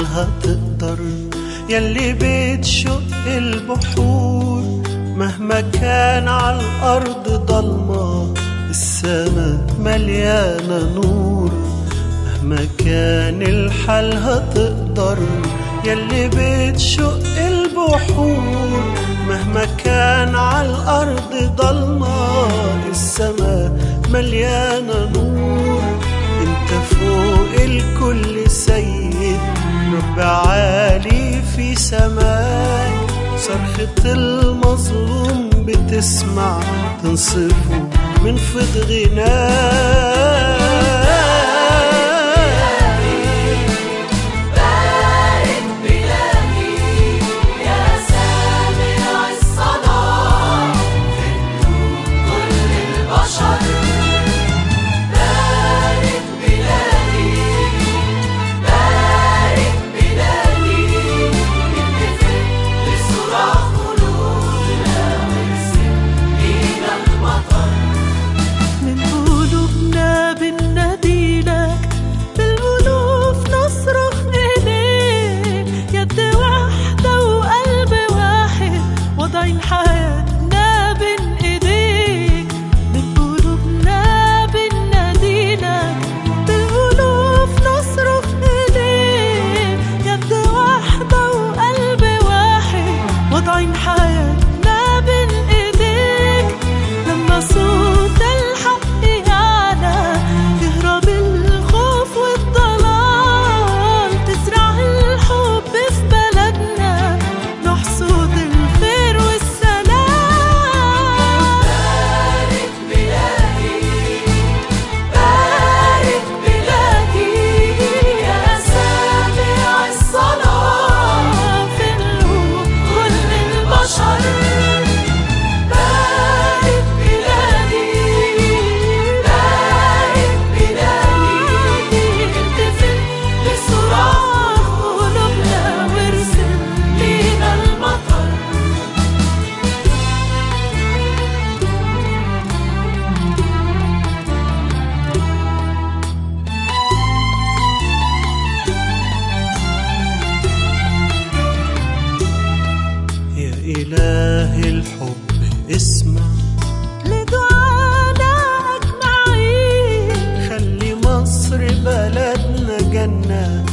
لحالها تقدر يلي بتشق البحور مهما كان على الأرض ضلمة السما مليانة نور مهما كان الحالها تقدر يلي بتشق البحور مهما كان على الأرض ضلمة السما مليانة نور انت فوق الكل سيد رب عالي في سماك صرخة المظلوم بتسمع تنصفه من فض غناك بارك بلادي يا سامع الصلاة في كل البشر بارك بلادي بارك بلادي اتفق لصراخ قلوبنا وارسل لينا المطر من قلوبنا بنناديلك بالألوف نصرخ إليك يد واحدة وقلب واحد واضعين حياتنا بين إيديك من قلوبنا بنناديلك بالألوف نصرخ إليك يد واحدة وقلب واحد واضعين حياتنا بين إيديك لما صوت الحق يعلى يهرب الخوف والضلال تزرع الحب في بلدنا نحصد الخير والسلام بارك بلادي بارك بلادي يا سامع الصلاة في قلوب كل البشر بارك بلادي بارك بلادي اتفق لصراخ قلوبنا وارسل لينا المطر يا إله الحب اسمع لدعانا أجمعين خلي مصر بلدنا جنة